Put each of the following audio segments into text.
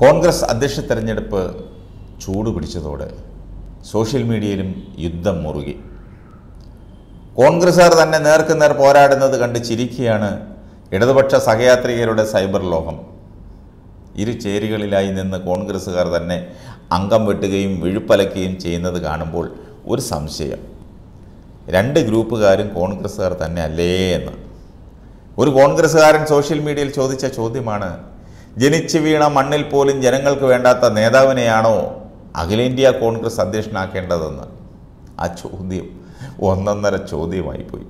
കോൺഗ്രസ് അധ്യക്ഷ തെരഞ്ഞെടുപ്പ് ചൂട് പിടിച്ചതോടെ സോഷ്യൽ മീഡിയയിലും യുദ്ധം മുറുകി കോൺഗ്രസ്സുകാർ തന്നെ നേർക്ക് നേർ പോരാടുന്നത് കണ്ട് ചിരിക്കുകയാണ് ഇടതുപക്ഷ സഹയാത്രികരുടെ സൈബർ ലോകം ഇരു ചേരികളിലായി നിന്ന് കോൺഗ്രസ്സുകാർ തന്നെ അംഗം വെട്ടുകയും വിഴുപ്പലക്കുകയും ചെയ്യുന്നത് കാണുമ്പോൾ ഒരു സംശയം രണ്ട് ഗ്രൂപ്പുകാരും കോൺഗ്രസ്സുകാർ തന്നെ അല്ലേ എന്ന് ഒരു കോൺഗ്രസ്സുകാരൻ സോഷ്യൽ മീഡിയയിൽ ചോദിച്ച ചോദ്യമാണ് ജനിച്ചു വീണ മണ്ണിൽ പോലും ജനങ്ങൾക്ക് വേണ്ടാത്ത നേതാവിനെയാണോ അഖിലേന്ത്യാ കോൺഗ്രസ് അധ്യക്ഷനാക്കേണ്ടതെന്ന് ആ ചോദ്യം ഒന്നൊന്നര ചോദ്യമായിപ്പോയി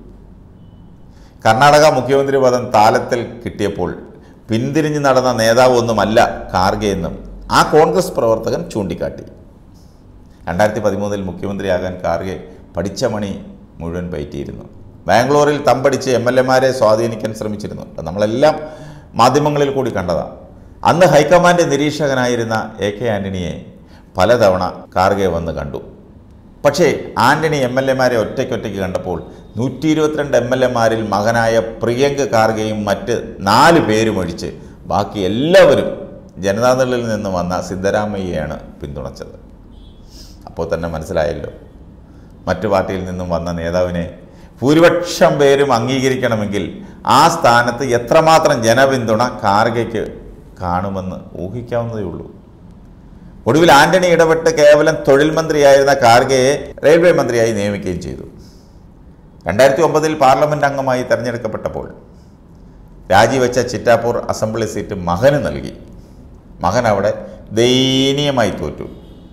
കർണാടക മുഖ്യമന്ത്രി പദം താലത്തിൽ കിട്ടിയപ്പോൾ പിന്തിരിഞ്ഞ് നടന്ന നേതാവ് ഒന്നുമല്ല കാർഗെ എന്നും ആ കോൺഗ്രസ് പ്രവർത്തകൻ ചൂണ്ടിക്കാട്ടി രണ്ടായിരത്തി പതിമൂന്നിൽ മുഖ്യമന്ത്രിയാകാൻ കാർഗെ പഠിച്ച മണി മുഴുവൻ പയറ്റിയിരുന്നു ബാംഗ്ലൂരിൽ തമ്പടിച്ച് എം എൽ എമാരെ സ്വാധീനിക്കാൻ ശ്രമിച്ചിരുന്നു അത് നമ്മളെല്ലാം മാധ്യമങ്ങളിൽ കൂടി കണ്ടതാണ് അന്ന് ഹൈക്കമാൻഡ് നിരീക്ഷകനായിരുന്ന എ കെ ആൻ്റണിയെ പലതവണ കാർഗെ വന്ന് കണ്ടു പക്ഷേ ആൻ്റണി എം എൽ എമാരെ ഒറ്റയ്ക്കൊറ്റയ്ക്ക് കണ്ടപ്പോൾ നൂറ്റി ഇരുപത്തിരണ്ട് എം എൽ എമാരിൽ മകനായ പ്രിയങ്ക് കാർഗെയും മറ്റ് നാല് പേരും ഒഴിച്ച് ബാക്കി എല്ലാവരും ജനതാദളിൽ നിന്ന് വന്ന സിദ്ധരാമയ്യയാണ് പിന്തുണച്ചത് അപ്പോൾ തന്നെ മനസ്സിലായല്ലോ മറ്റു പാർട്ടിയിൽ നിന്നും വന്ന നേതാവിനെ ഭൂരിപക്ഷം പേരും അംഗീകരിക്കണമെങ്കിൽ ആ സ്ഥാനത്ത് എത്രമാത്രം ജനപിന്തുണ കാർഗയ്ക്ക് കാണുമെന്ന് ഊഹിക്കാവുന്നതേ ഉള്ളൂ ഒടുവിൽ ആന്റണി ഇടപെട്ട് കേവലം തൊഴിൽ മന്ത്രിയായിരുന്ന കാർഗയെ റെയിൽവേ മന്ത്രിയായി നിയമിക്കുകയും ചെയ്തു രണ്ടായിരത്തി ഒമ്പതിൽ പാർലമെന്റ് അംഗമായി തെരഞ്ഞെടുക്കപ്പെട്ടപ്പോൾ രാജിവെച്ച ചിറ്റാപ്പൂർ അസംബ്ലി സീറ്റ് മകന് നൽകി മകൻ അവിടെ ദയനീയമായി തോറ്റു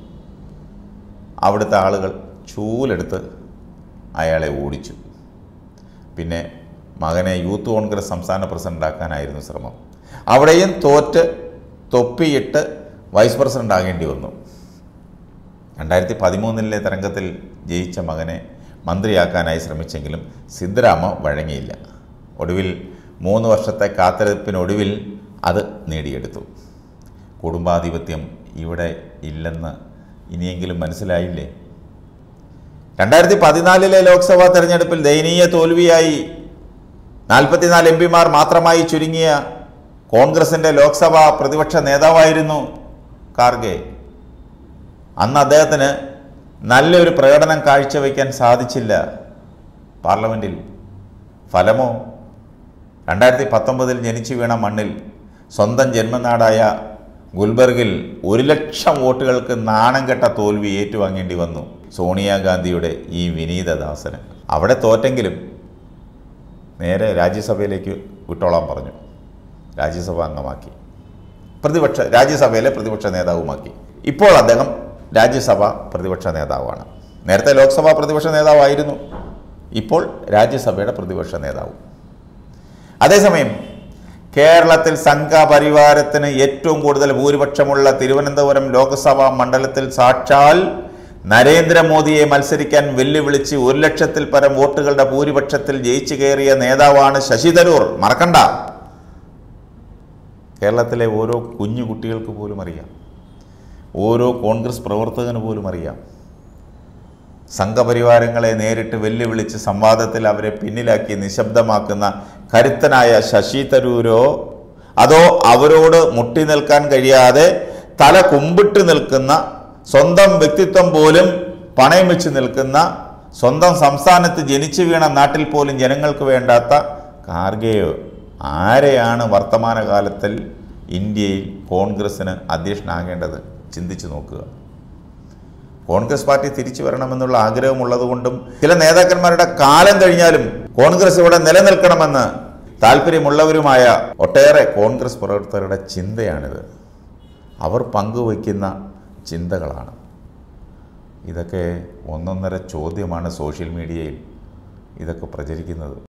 അവിടുത്തെ ആളുകൾ ചൂലെടുത്ത് അയാളെ ഓടിച്ചു പിന്നെ മകനെ യൂത്ത് കോൺഗ്രസ് സംസ്ഥാന പ്രസിഡൻ്റാക്കാനായിരുന്നു ശ്രമം അവിടെയും തോറ്റ് തൊപ്പിയിട്ട് വൈസ് പ്രസിഡന്റ് ആകേണ്ടി വന്നു രണ്ടായിരത്തി പതിമൂന്നിലെ തരംഗത്തിൽ ജയിച്ച മകനെ മന്ത്രിയാക്കാനായി ശ്രമിച്ചെങ്കിലും സിദ്ധരാമ വഴങ്ങിയില്ല ഒടുവിൽ മൂന്ന് വർഷത്തെ കാത്തിരിപ്പിനൊടുവിൽ അത് നേടിയെടുത്തു കുടുംബാധിപത്യം ഇവിടെ ഇല്ലെന്ന് ഇനിയെങ്കിലും മനസ്സിലായില്ലേ രണ്ടായിരത്തി പതിനാലിലെ ലോക്സഭാ തെരഞ്ഞെടുപ്പിൽ ദയനീയ തോൽവിയായി നാൽപ്പത്തിനാല് എം പിമാർ മാത്രമായി ചുരുങ്ങിയ കോൺഗ്രസിൻ്റെ ലോക്സഭാ പ്രതിപക്ഷ നേതാവായിരുന്നു കാർഗെ അന്ന് അദ്ദേഹത്തിന് നല്ലൊരു പ്രകടനം കാഴ്ചവെക്കാൻ സാധിച്ചില്ല പാർലമെൻറ്റിൽ ഫലമോ രണ്ടായിരത്തി പത്തൊമ്പതിൽ ജനിച്ചു വീണ മണ്ണിൽ സ്വന്തം ജന്മനാടായ ഗുൽബർഗിൽ ഒരു ലക്ഷം വോട്ടുകൾക്ക് നാണം കെട്ട തോൽവി ഏറ്റുവാങ്ങേണ്ടി വന്നു സോണിയാഗാന്ധിയുടെ ഈ വിനീതദാസന് അവിടെ തോറ്റെങ്കിലും നേരെ രാജ്യസഭയിലേക്ക് വിട്ടോളാൻ പറഞ്ഞു രാജ്യസഭ അംഗമാക്കി പ്രതിപക്ഷ രാജ്യസഭയിലെ പ്രതിപക്ഷ നേതാവുമാക്കി ഇപ്പോൾ അദ്ദേഹം രാജ്യസഭ പ്രതിപക്ഷ നേതാവാണ് നേരത്തെ ലോക്സഭാ പ്രതിപക്ഷ നേതാവായിരുന്നു ഇപ്പോൾ രാജ്യസഭയുടെ പ്രതിപക്ഷ നേതാവും അതേസമയം കേരളത്തിൽ സംഘപരിവാരത്തിന് ഏറ്റവും കൂടുതൽ ഭൂരിപക്ഷമുള്ള തിരുവനന്തപുരം ലോക്സഭാ മണ്ഡലത്തിൽ സാക്ഷാൽ നരേന്ദ്രമോദിയെ മത്സരിക്കാൻ വെല്ലുവിളിച്ച് ഒരു ലക്ഷത്തിൽ പരം വോട്ടുകളുടെ ഭൂരിപക്ഷത്തിൽ ജയിച്ചു കയറിയ നേതാവാണ് ശശി തരൂർ മറക്കണ്ട കേരളത്തിലെ ഓരോ കുഞ്ഞു കുട്ടികൾക്ക് പോലും അറിയാം ഓരോ കോൺഗ്രസ് പ്രവർത്തകന് പോലും അറിയാം സംഘപരിവാരങ്ങളെ നേരിട്ട് വെല്ലുവിളിച്ച് സംവാദത്തിൽ അവരെ പിന്നിലാക്കി നിശബ്ദമാക്കുന്ന കരുത്തനായ ശശി തരൂരോ അതോ അവരോട് മുട്ടി നിൽക്കാൻ കഴിയാതെ തല കുമ്പിട്ട് നിൽക്കുന്ന സ്വന്തം വ്യക്തിത്വം പോലും പണയം വെച്ച് നിൽക്കുന്ന സ്വന്തം സംസ്ഥാനത്ത് ജനിച്ചു വീണ നാട്ടിൽ പോലും ജനങ്ങൾക്ക് വേണ്ടാത്ത കാർഗെയോ ആരെയാണ് വർത്തമാനകാലത്തിൽ ഇന്ത്യയിൽ കോൺഗ്രസ്സിന് അധ്യക്ഷനാകേണ്ടത് ചിന്തിച്ചു നോക്കുക കോൺഗ്രസ് പാർട്ടി തിരിച്ചു വരണമെന്നുള്ള ആഗ്രഹമുള്ളതുകൊണ്ടും ചില നേതാക്കന്മാരുടെ കാലം കഴിഞ്ഞാലും കോൺഗ്രസ് ഇവിടെ നിലനിൽക്കണമെന്ന് താല്പര്യമുള്ളവരുമായ ഒട്ടേറെ കോൺഗ്രസ് പ്രവർത്തകരുടെ ചിന്തയാണിത് അവർ പങ്കുവയ്ക്കുന്ന ചിന്തകളാണ് ഇതൊക്കെ ഒന്നൊന്നര ചോദ്യമാണ് സോഷ്യൽ മീഡിയയിൽ ഇതൊക്കെ പ്രചരിക്കുന്നത്